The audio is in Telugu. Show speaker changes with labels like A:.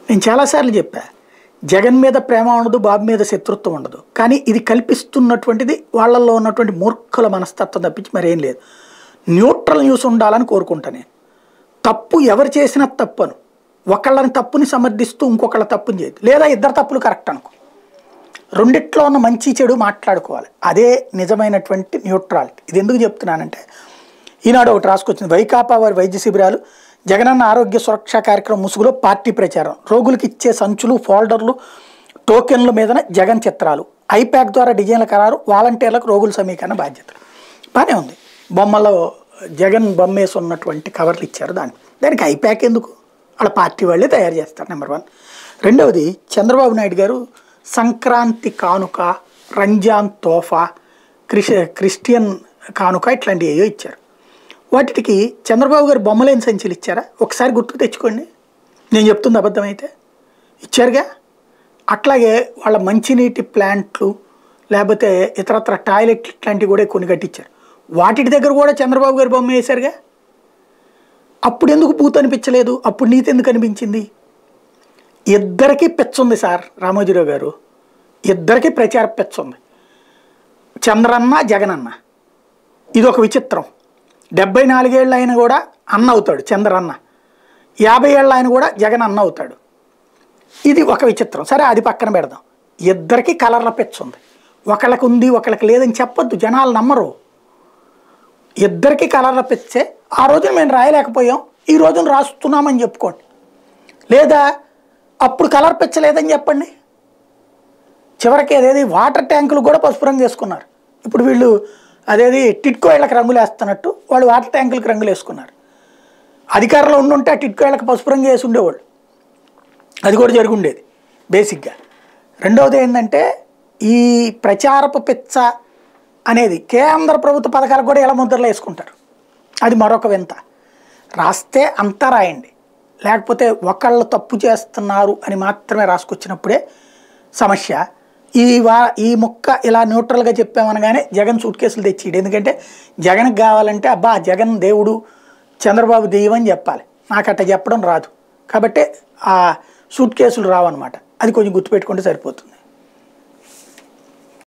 A: నేను చాలాసార్లు చెప్పా జగన్ మీద ప్రేమ ఉండదు బాబు మీద శత్రుత్వం ఉండదు కానీ ఇది కల్పిస్తున్నటువంటిది వాళ్ళల్లో ఉన్నటువంటి మూర్ఖుల మనస్తత్వం తప్పించి మరేం లేదు న్యూట్రల్ న్యూస్ ఉండాలని కోరుకుంటా నేను తప్పు ఎవరు చేసినా తప్పను ఒకళ్ళని తప్పుని సమర్థిస్తూ ఇంకొకళ్ళ తప్పుని చేయదు లేదా ఇద్దరు తప్పులు కరెక్ట్ అనుకో రెండిట్లో ఉన్న మంచి చెడు మాట్లాడుకోవాలి అదే నిజమైనటువంటి న్యూట్రాలిటీ ఇది ఎందుకు చెప్తున్నానంటే ఈనాడు ఒకటి రాసుకొచ్చింది వైకాపా వారి వైద్య శిబిరాలు జగనన్న ఆరోగ్య సురక్ష కార్యక్రమం ముసుగులో పార్టీ ప్రచారం రోగులకు ఇచ్చే సంచులు ఫోల్డర్లు టోకెన్ల మీదన జగన్ చిత్రాలు ఐప్యాక్ ద్వారా డిజైన్ల ఖరారు వాలంటీర్లకు రోగుల సమీకరణ బాధ్యతలు బాగానే ఉంది బొమ్మలో జగన్ బొమ్మేసి ఉన్నటువంటి కవర్లు ఇచ్చారు దాన్ని దానికి ఐప్యాక్ ఎందుకు వాళ్ళ పార్టీ వాళ్ళే తయారు చేస్తారు నెంబర్ వన్ రెండవది చంద్రబాబు నాయుడు గారు సంక్రాంతి కానుక రంజాన్ తోఫా క్రిష క్రిస్టియన్ కానుక ఇట్లాంటివి ఏవో ఇచ్చారు వాటికి చంద్రబాబు గారు బొమ్మలేని సంచులు ఇచ్చారా ఒకసారి గుర్తుకు తెచ్చుకోండి నేను చెప్తుంది అబద్ధమైతే ఇచ్చారుగా అట్లాగే వాళ్ళ మంచినీటి ప్లాంట్లు లేకపోతే ఇతరత్ర టాయిలెట్ ఇట్లాంటివి కూడా కొన్ని కట్టించారు వాటి దగ్గర కూడా చంద్రబాబు గారి బొమ్మ వేశారుగా అప్పుడు ఎందుకు బూత్ అనిపించలేదు అప్పుడు నీతి ఎందుకు అనిపించింది ఇద్దరికీ పెచ్చుంది సార్ రామోజీరావు గారు ఇద్దరికీ ప్రచార పెచ్చుంది చంద్రన్న జగనన్న ఇది ఒక విచిత్రం డెబ్బై నాలుగేళ్ళు ఆయన కూడా అన్న అవుతాడు చంద్రన్న యాభై ఏళ్ళ ఆయన కూడా జగన్ అన్న అవుతాడు ఇది ఒక విచిత్రం సరే అది పక్కన పెడదాం ఇద్దరికి కలర్ల పెచ్చు ఉంది ఒకళ్ళకి ఉంది ఒకళ్ళకి లేదని చెప్పొద్దు జనాలు నమ్మరు ఇద్దరికి కలర్ల పెచ్చే ఆ రోజున మేము రాయలేకపోయాం ఈ రోజున రాస్తున్నామని చెప్పుకోండి లేదా అప్పుడు కలర్ పెచ్చలేదని చెప్పండి చివరికి అదేది వాటర్ ట్యాంకులు కూడా పసుపు రంగు వేసుకున్నారు ఇప్పుడు వీళ్ళు అదేది టిట్కో ఇళ్ళకి రంగులు వేస్తున్నట్టు వాళ్ళు వాటర్ ట్యాంకులకు రంగులు వేసుకున్నారు అధికారంలో ఉండుంటే ఆ టిట్కో ఇళ్ళకి పసుపు రంగు వేసి ఉండేవాళ్ళు అది కూడా జరిగి ఉండేది బేసిక్గా రెండవది ఏంటంటే ఈ ప్రచారపు పిచ్చ అనేది కేంద్ర ప్రభుత్వ పథకాలకు కూడా ఎలా ముద్రలు వేసుకుంటారు అది మరొక వింత రాస్తే అంతా రాయండి లేకపోతే ఒకళ్ళు తప్పు చేస్తున్నారు అని మాత్రమే రాసుకొచ్చినప్పుడే సమస్య ఈ వా ఈ ముక్క ఇలా న్యూట్రల్గా చెప్పామనగానే జగన్ సూట్ కేసులు తెచ్చిడు ఎందుకంటే జగన్కి కావాలంటే అబ్బా జగన్ దేవుడు చంద్రబాబు దెయ్యం అని చెప్పాలి నాకు అట్ట చెప్పడం రాదు కాబట్టి ఆ సూట్ కేసులు రావన్నమాట అది కొంచెం గుర్తుపెట్టుకుంటే సరిపోతుంది